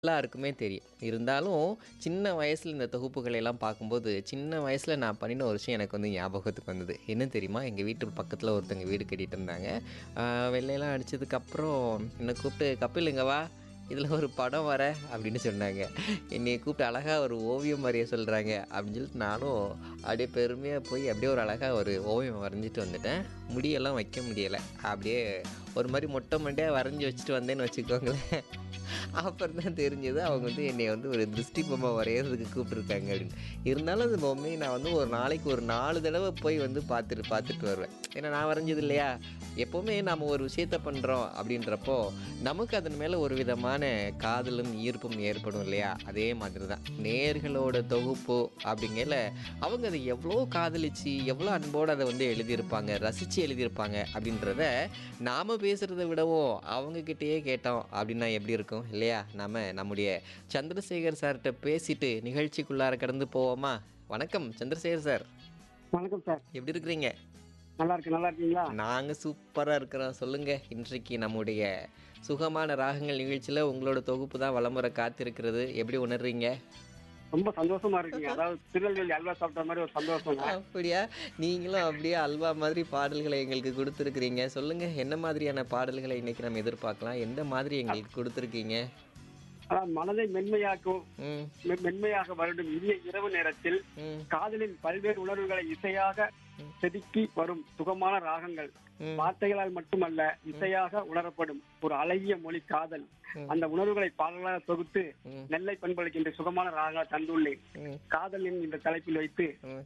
எல்லாருக்குமே தெரியும். இருந்தாலும், சின்ன வயசுல இந்த தொகுப்புகளை எல்லாம் பார்க்கும்போது, சின்ன வயசுல நான் பண்ணின ஒரு விஷயம் எனக்கு வந்து ஞாபகத்துக்கு வந்தது. என்ன தெரியுமா? எங்க வீட்டு பக்கத்துல ஒருத்தங்க வீடு கட்டிட்டு இருந்தாங்க. ஆ வெள்ளையெல்லாம் அடிச்சதுக்கப்புறம் என்ன கூப்பிட்டு, "கபில் இங்க வா, இதில ஒரு படம் வரைன்" அப்படின்னு சொன்னாங்க. என்னைய கூப்பிட்டு அழகா ஒரு ஓவியம் வரைய சொல்றாங்க அப்படின்னு சொல்லிட்டு நானும் அப்படியே பெருமையா போய் அப்படியே ஒரு அழகா ஒரு ஓவியம் வரைஞ்சிட்டு வந்துட்டேன். முடியெல்லாம் வைக்க முடியல. அப்படியே ஒரு மாரி மொட்டை மண்டையா வரைஞ்சு வச்சுட்டு வந்தேன்னு வச்சுக்கோங்களேன். அப்புறம் தான் தெரிஞ்சது அவங்க வந்து என்னைய வந்து ஒரு திருஷ்டி பொம்மை வரையறதுக்கு கூப்பிட்டுருக்காங்க அப்படின்னு. இருந்தாலும் அந்த பொம்மைய நான் வந்து ஒரு நாளைக்கு ஒரு 4 தடவ போய் வந்து பார்த்துட்டு பார்த்துட்டு வருவேன். ஏன்னா நான் வரைஞ்சது இல்லையா? எப்பவுமே நாம ஒரு விஷயத்த பண்றோம் அப்படின்றப்போ, நமக்கு அதன் மேல ஒரு விதமான காதலும், ஈர்ப்பும் ஏற்படும் இல்லையா? அதே மாதிரி தான். நேயர்களோட தொகுப்பு அப்படிங்கையில, அவங்க அத எவ்வளோ காதலிச்சு, எவ்வளோ அன்போடு அத வந்து எழுதியிருப்பாங்க, ரசிச்சு எழுதியிருப்பாங்க அப்படின்றத நாம பேசுறத விடவும் அவங்க கிட்டயே கேட்டோம் அப்படின்னா எப்படி இருக்கும்? இல்லையா? நாம நம்முடைய சந்திரசேகர் சார்ட்ட பேசிட்டு நிகழ்ச்சிக்குள்ளார கடந்து போவோமா? வணக்கம் சந்திரசேகர் சார். வணக்கம் சார். எப்படி இருக்கிறீங்க? நல்லா இருக்கேன். நல்லா இருக்கீங்களா? நாங்க சூப்பரா இருக்கிறோம். சொல்லுங்க. இன்றைக்கு நம்முடைய சுகமான ராகங்கள் நிகழ்ச்சியில உங்களோட தொகுப்பு தான் வலம் வர காத்திருக்கிறது. எப்படி உணர்றீங்க? ரொம்ப சந்தோஷமா இருக்குங்க. அதாவது திருநெல்வேலி அல்வா சாப்பிட்ட மாரி ஒரு சந்தோஷங்க. அப்படியா? நீங்களும் அப்படியே அல்வா மாதிரி பாடல்களை எங்களுக்கு குடுத்துருக்கிறீங்க. சொல்லுங்க. என்ன மாதிரியான பாடல்களை இன்னைக்கு நம்ம எதிர்பார்க்கலாம்? எந்த மாதிரி எங்களுக்கு குடுத்துருக்கீங்க? அதாவது மனதை மென்மையாக்கும் ம். மெ மென்மையாக வருடும் இனிய இரவு நேரத்தில், ம். காதலின் பல்வேறு உணர்வுகளை இசையாக ம். செதுக்கி வரும் சுகமான ராகங்கள். ம். வார்த்தைகளால் மட்டுமல்ல, இசையாக உணரப்படும் ஒரு அழகிய மொழி காதல். ம். அந்த உணர்வுகளை பாடலாக தொகுத்து, ம். நெல்லை பண்பளிக்கு இன்று சுகமான ராகங்களை தந்துள்ளேன். ம். காதல் எனும் இந்த தலைப்பில் வைத்து ம்.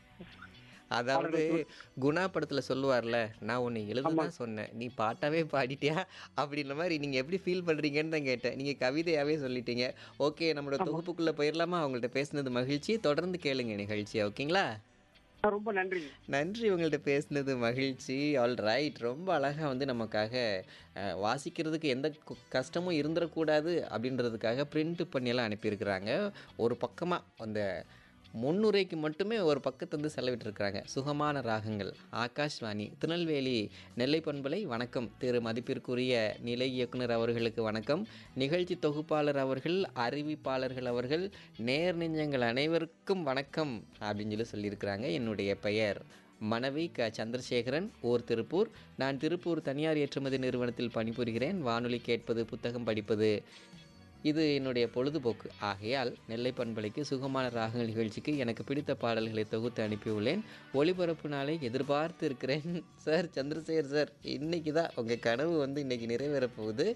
அதாவது குணா படத்துல சொல்லுவார்ல, "நான் உன்னை எழுத ஆமா. தான் சொன்னேன். நீ பாட்டாவே பாடிட்டியா?" அப்படின்ற மாரி நீங்க எப்படி ஃபீல் பண்றீங்கன்னு தான் கேட்டேன். நீங்க கவிதையாவே சொல்லிட்டீங்க. ஓகே நம்மளோட ஆமா. தொகுப்புக்குள்ள போயிரலாமா? உங்கள்ட்ட பேசினது மகிழ்ச்சி. தொடர்ந்து கேளுங்க நிகழ்ச்சிய. ஓகேங்களா? ரொம்ப நன்றி. நன்றி உங்கள்ட்ட பேசினது மகிழ்ச்சி. All right. ரொம்ப அழகா வந்து நமக்காக அ வாசிக்கிறதுக்கு எந்த கு கஷ்டமும் இருந்துறக்கூடாது அப்படின்றதுக்காக பிரிண்ட் பண்ணியெல்லாம் அனுப்பியிருக்கிறாங்க. ஒரு பக்கமா அந்த முன்னுரைக்கு மட்டுமே ஒரு பக்கத்த வந்து செலவிட்டிருக்கிறாங்க. சுகமான ராகங்கள். ஆகாஷ்வாணி, திருநெல்வேலி, நெல்லை பண்பலை வணக்கம். திரு மதிப்பிற்குரிய நிலை இயக்குனர் அவர்களுக்கு வணக்கம். நிகழ்ச்சி தொகுப்பாளர் அவர்கள், அறிவிப்பாளர்கள் அவர்கள், நேர் நெஞ்சங்கள் அனைவருக்கும் வணக்கம் அப்படின்னு சொல்லி சொல்லியிருக்கிறாங்க. என்னுடைய பெயர் மனைவி க. சந்திரசேகரன். ஊர் திருப்பூர். நான் திருப்பூர் தனியார் ஏற்றுமதி நிறுவனத்தில் பணிபுரிகிறேன். வானொலி கேட்பது, புத்தகம் படிப்பது இது என்னுடைய பொழுதுபோக்கு. ஆகையால் நெல்லை பண்பலைக்கு சுகமான ராகங்கள் நிகழ்ச்சிக்கு எனக்கு பிடித்த பாடல்களை தொகுத்து அனுப்பியுள்ளேன். ஒளிபரப்பு நாளை எதிர்பார்த்து இருக்கிறேன். சார் சந்திரசேகர் சார், இன்னைக்கு தான் உங்க கனவு வந்து இன்னைக்கு நிறைவேறப் போகுது.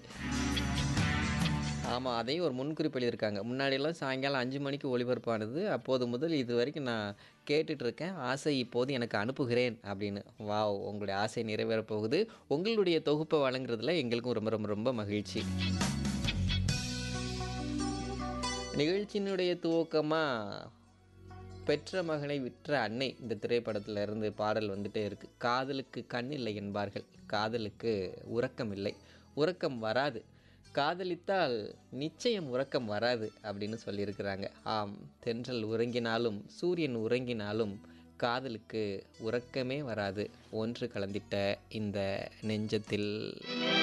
ஆமா. அதையும் ஒரு முன்குறிப்பு எழுதியிருக்காங்க. முன்னாடியெல்லாம் சாயங்காலம் 5 மணிக்கு ஒளிபரப்பானது. அப்போது முதல் இதுவரைக்கும் நான் கேட்டுட்டு இருக்கேன். ஆசை இப்போது எனக்கு அனுப்புகிறேன் அப்படின்னு. வாவ்! உங்களுடைய ஆசை நிறைவேறப் போகுது. உங்களுடைய தொகுப்ப வழங்குறதுல எங்களுக்கும் ரொம்ப ரொம்ப ரொம்ப மகிழ்ச்சி. நிகழ்ச்சியினுடைய துவக்கமா, பெற்ற மகனை விற்ற அன்னை இந்த திரைப்படத்துல இருந்து பாடல் வந்துட்டே இருக்கு. காதலுக்கு கண் இல்லை என்பார்கள். காதலுக்கு உறக்கம் இல்லை. உறக்கம் வராது. காதலித்தால் நிச்சயம் உறக்கம் வராது அப்படின்னு சொல்லியிருக்கிறாங்க. ஆம். தென்றல் உறங்கினாலும், சூரியன் உறங்கினாலும் காதலுக்கு உறக்கமே வராது. ஒன்று கலந்திட்ட இந்த நெஞ்சத்தில்.